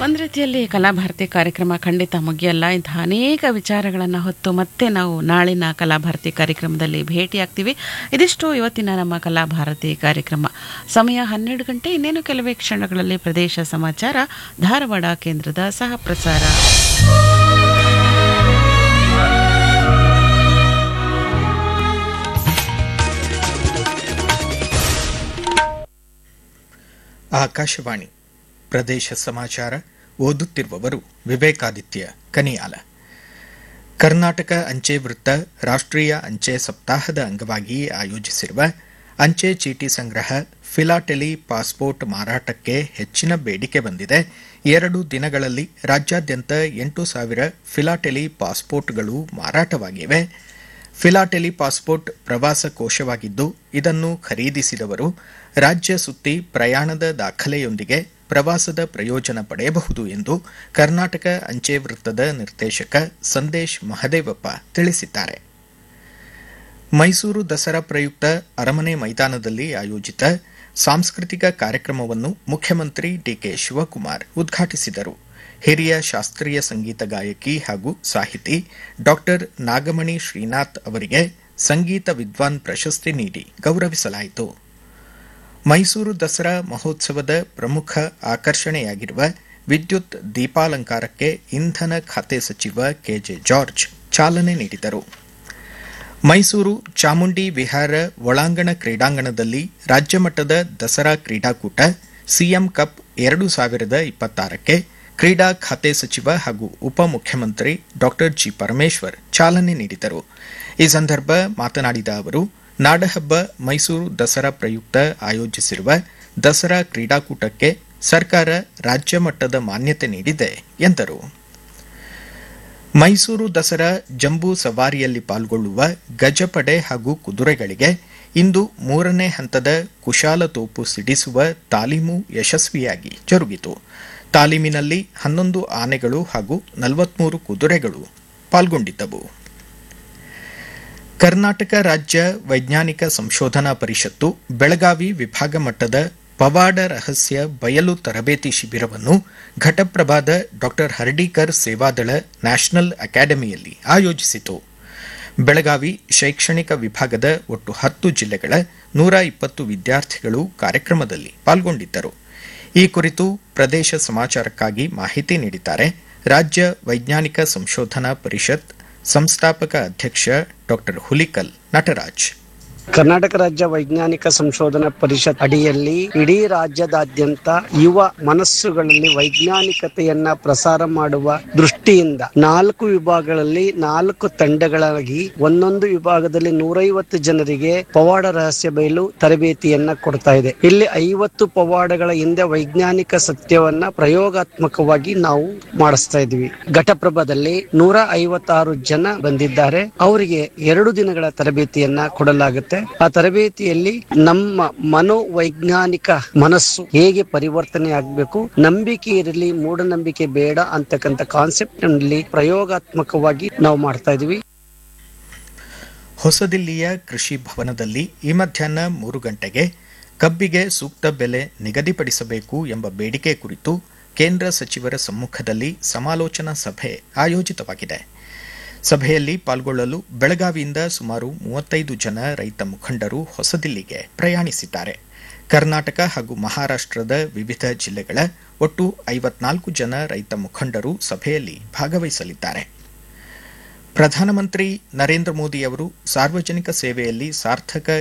ಒಂದು ರೀತಿಯಲ್ಲಿ ಕಲಾಭಾರತಿ ಕಾರ್ಯಕ್ರಮ ಖಂಡಿತ ಮುಗಿಯಲ್ಲ ಇಂತಹ ಅನೇಕ ವಿಚಾರಗಳನ್ನು ಹೊತ್ತು ಮತ್ತೆ ನಾವು ನಾಳಿನ ಕಲಾಭಾರತಿ ಕಾರ್ಯಕ್ರಮದಲ್ಲಿ ಭೇಟಿಯಾಗ್ತೀವಿ ಇದಿಷ್ಟು ಇವತ್ತಿನ ನಮ್ಮ ಕಲಾಭಾರತಿ ಕಾರ್ಯಕ್ರಮ ಸಮಯ ಹನ್ನೆರಡು ಗಂಟೆ ಇನ್ನೇನು ಕೆಲವೇ ಕ್ಷಣಗಳಲ್ಲಿ ಪ್ರದೇಶ ಸಮಾಚಾರ ಧಾರವಾಡ ಕೇಂದ್ರದ ಸಹ ಪ್ರಸಾರ ಆಕಾಶವಾಣಿ ಪ್ರದೇಶ ಸಮಾಚಾರ ಓದುತ್ತಿರುವವರು ವಿವೇಕಾದಿತ್ಯ ಕನಿಯಾಲ ಕರ್ನಾಟಕ ಅಂಚೆ ವೃತ್ತ ರಾಷ್ಟ್ರೀಯ ಅಂಚೆ ಸಪ್ತಾಹದ ಅಂಗವಾಗಿ ಆಯೋಜಿಸಿರುವ ಅಂಚೆ ಚೀಟಿ ಸಂಗ್ರಹ ಫಿಲಾಟೆಲಿ ಪಾಸ್ಪೋರ್ಟ್ ಮಾರಾಟಕ್ಕೆ ಹೆಚ್ಚಿನ ಬೇಡಿಕೆ ಬಂದಿದೆ ಎರಡು ದಿನಗಳಲ್ಲಿ ರಾಜ್ಯಾದ್ಯಂತ ಎಂಟು ಸಾವಿರ ಫಿಲಾಟೆಲಿ ಪಾಸ್ಪೋರ್ಟ್ಗಳು ಮಾರಾಟವಾಗಿವೆ ಫಿಲಾಟೆಲಿ ಪಾಸ್ಪೋರ್ಟ್ ಪ್ರವಾಸ ಕೋಶವಾಗಿದ್ದು ಇದನ್ನು ಖರೀದಿಸಿದವರು ರಾಜ್ಯ ಸುತ್ತಿ ಪ್ರಯಾಣದ ದಾಖಲೆಯೊಂದಿಗೆ ಪ್ರವಾಸದ ಪ್ರಯೋಜನ ಪಡೆಯಬಹುದು ಎಂದು ಕರ್ನಾಟಕ ಅಂಚೆ ವೃತ್ತದ ನಿರ್ದೇಶಕ ಸಂದೇಶ್ ಮಹದೇವಪ್ಪ ತಿಳಿಸಿದ್ದಾರೆ ಮೈಸೂರು ದಸರಾ ಪ್ರಯುಕ್ತ ಅರಮನೆ ಮೈದಾನದಲ್ಲಿ ಆಯೋಜಿತ ಸಾಂಸ್ಕೃತಿಕ ಕಾರ್ಯಕ್ರಮವನ್ನು ಮುಖ್ಯಮಂತ್ರಿ ಡಿಕೆ ಶಿವಕುಮಾರ್ ಉದ್ಘಾಟಿಸಿದರು ಹಿರಿಯ ಶಾಸ್ತ್ರೀಯ ಸಂಗೀತ ಗಾಯಕಿ ಹಾಗೂ ಸಾಹಿತಿ ಡಾಕ್ಟರ್ ನಾಗಮಣಿ ಶ್ರೀನಾಥ್ ಅವರಿಗೆ ಸಂಗೀತ ವಿದ್ವಾನ್ ಪ್ರಶಸ್ತಿ ನೀಡಿ ಗೌರವಿಸಲಾಯಿತು ಮೈಸೂರು ದಸರಾ ಮಹೋತ್ಸವದ ಪ್ರಮುಖ ಆಕರ್ಷಣೆಯಾಗಿರುವ ವಿದ್ಯುತ್ ದೀಪಾಲಂಕಾರಕ್ಕೆ ಇಂಧನ ಖಾತೆ ಸಚಿವ ಕೆಜೆ ಜಾರ್ಜ್ ಚಾಲನೆ ನೀಡಿದರು ಮೈಸೂರು ಚಾಮುಂಡಿ ವಿಹಾರ ಒಳಾಂಗಣ ಕ್ರೀಡಾಂಗಣದಲ್ಲಿ ರಾಜ್ಯಮಟ್ಟದ ದಸರಾ ಕ್ರೀಡಾಕೂಟ ಸಿಎಂ ಕಪ್ ಎರಡು ಸಾವಿರದ ಇಪ್ಪತ್ತಾರಕ್ಕೆ ಕ್ರೀಡಾ ಖಾತೆ ಸಚಿವ ಹಾಗೂ ಉಪಮುಖ್ಯಮಂತ್ರಿ ಡಾಕ್ಟರ್ ಜಿ ಪರಮೇಶ್ವರ್ ಚಾಲನೆ ನೀಡಿದರು ಈ ಸಂದರ್ಭ ಮಾತನಾಡಿದ ಅವರು ನಾಡಹಬ್ಬ ಮೈಸೂರು ದಸರಾ ಪ್ರಯುಕ್ತ ಆಯೋಜಿಸಿರುವ ದಸರಾ ಕ್ರೀಡಾಕೂಟಕ್ಕೆ ಸರ್ಕಾರ ರಾಜ್ಯ ಮಟ್ಟದ ಮಾನ್ಯತೆ ನೀಡಿದೆ ಎಂದರು ಮೈಸೂರು ದಸರಾ ಜಂಬೂ ಸವಾರಿಯಲ್ಲಿ ಪಾಲ್ಗೊಳ್ಳುವ ಗಜಪಡೆ ಹಾಗೂ ಕುದುರೆಗಳಿಗೆ ಇಂದು ಮೂರನೇ ಹಂತದ ಕುಶಾಲತೋಪು ಸಿಡಿಸುವ ತಾಲೀಮು ಯಶಸ್ವಿಯಾಗಿ ಜರುಗಿತು ತಾಲೀಮಿನಲ್ಲಿ ಹನ್ನೊಂದು ಆನೆಗಳು ಹಾಗೂ ನಲವತ್ಮೂರು ಕುದುರೆಗಳು ಪಾಲ್ಗೊಂಡಿದ್ದವು ಕರ್ನಾಟಕ ರಾಜ್ಯ ವೈಜ್ಞಾನಿಕ ಸಂಶೋಧನಾ ಪರಿಷತ್ತು ಬೆಳಗಾವಿ ವಿಭಾಗ ಮಟ್ಟದ ಪವಾಡ ರಹಸ್ಯ ಬಯಲು ತರಬೇತಿ ಶಿಬಿರವನ್ನು ಘಟಪ್ರಭಾದ ಡಾ ಹರ್ಡೀಕರ್ ಸೇವಾದಳ ನ್ಯಾಷನಲ್ ಅಕಾಡೆಮಿಯಲ್ಲಿ ಆಯೋಜಿಸಿತು ಬೆಳಗಾವಿ ಶೈಕ್ಷಣಿಕ ವಿಭಾಗದ ಒಟ್ಟು ಹತ್ತು ಜಿಲ್ಲೆಗಳ ನೂರ ಇಪ್ಪತ್ತು ವಿದ್ಯಾರ್ಥಿಗಳು ಕಾರ್ಯಕ್ರಮದಲ್ಲಿ ಪಾಲ್ಗೊಂಡಿದ್ದರು ಈ ಕುರಿತು ಪ್ರದೇಶ ಸಮಾಚಾರಕ್ಕಾಗಿ ಮಾಹಿತಿ ನೀಡಿದ್ದಾರೆ ರಾಜ್ಯ ವೈಜ್ಞಾನಿಕ ಸಂಶೋಧನಾ ಪರಿಷತ್ ಸಂಸ್ಥಾಪಕ ಅಧ್ಯಕ್ಷ ಡಾ ಹುಲಿಕಲ್ ನಟರಾಜ್ ಕರ್ನಾಟಕ ರಾಜ್ಯ ವೈಜ್ಞಾನಿಕ ಸಂಶೋಧನಾ ಪರಿಷತ್ ಅಡಿಯಲ್ಲಿ ಇಡೀ ರಾಜ್ಯದಾದ್ಯಂತ ಯುವ ಮನಸ್ಸುಗಳಲ್ಲಿ ವೈಜ್ಞಾನಿಕತೆಯನ್ನ ಪ್ರಸಾರ ಮಾಡುವ ದೃಷ್ಟಿಯಿಂದ ನಾಲ್ಕು ವಿಭಾಗಗಳಲ್ಲಿ ನಾಲ್ಕು ತಂಡಗಳಾಗಿ ಒಂದೊಂದು ವಿಭಾಗದಲ್ಲಿ ನೂರೈವತ್ತು ಜನರಿಗೆ ಪವಾಡ ರಹಸ್ಯ ಬಯಲು ತರಬೇತಿಯನ್ನ ಕೊಡ್ತಾ ಇದೆ ಇಲ್ಲಿ ಐವತ್ತು ಪವಾಡಗಳ ಹಿಂದೆ ವೈಜ್ಞಾನಿಕ ಸತ್ಯವನ್ನ ಪ್ರಯೋಗಾತ್ಮಕವಾಗಿ ನಾವು ಮಾಡಿಸ್ತಾ ಇದ್ವಿ ಘಟಪ್ರಭದಲ್ಲಿ ನೂರ ಐವತ್ತಾರು ಜನ ಬಂದಿದ್ದಾರೆ ಅವರಿಗೆ ಎರಡು ದಿನಗಳ ತರಬೇತಿಯನ್ನ ಕೊಡಲಾಗುತ್ತೆ ಆ ತರಬೇತಿಯಲ್ಲಿ ನಮ್ಮ ಮನೋವೈಜ್ಞಾನಿಕ ಮನಸ್ಸು ಹೇಗೆ ಪರಿವರ್ತನೆ ಆಗಬೇಕು ನಂಬಿಕೆ ಇರಲಿ ಮೂಢನಂಬಿಕೆ ಬೇಡ ಅಂತಕ್ಕಂಥ ಕಾನ್ಸೆಪ್ಟ್ ನಲ್ಲಿ ಪ್ರಯೋಗಾತ್ಮಕವಾಗಿ ನಾವು ಮಾಡ್ತಾ ಇದೀವಿ ಹೊಸದಿಲ್ಲಿಯ ಕೃಷಿ ಭವನದಲ್ಲಿ ಈ ಮಧ್ಯಾಹ್ನ ಮೂರು ಗಂಟೆಗೆ ಕಬ್ಬಿಗೆ ಸೂಕ್ತ ಬೆಲೆ ನಿಗದಿಪಡಿಸಬೇಕು ಎಂಬ ಬೇಡಿಕೆ ಕುರಿತು ಕೇಂದ್ರ ಸಚಿವರ ಸಮ್ಮುಖದಲ್ಲಿ ಸಮಾಲೋಚನಾ ಸಭೆ ಆಯೋಜಿತವಾಗಿದೆ ಸಭೆಯಲ್ಲಿ ಪಾಲ್ಗೊಳ್ಳಲು ಬೆಳಗಾವಿಯಿಂದ ಸುಮಾರು ಮೂವತ್ತೈದು ಜನ ರೈತ ಮುಖಂಡರು ಹೊಸದಿಲ್ಲಿಗೆ ಪ್ರಯಾಣಿಸಿದ್ದಾರೆ ಕರ್ನಾಟಕ ಹಾಗೂ ಮಹಾರಾಷ್ಟದ ವಿವಿಧ ಜಿಲ್ಲೆಗಳ ಒಟ್ಟು ಐವತ್ನಾಲ್ಕು ಜನ ರೈತ ಮುಖಂಡರು ಸಭೆಯಲ್ಲಿ ಭಾಗವಹಿಸಲಿದ್ದಾರೆ ಪ್ರಧಾನಮಂತ್ರಿ ನರೇಂದ್ರ ಮೋದಿ ಅವರು ಸಾರ್ವಜನಿಕ ಸೇವೆಯಲ್ಲಿ ಸಾರ್ಥಕ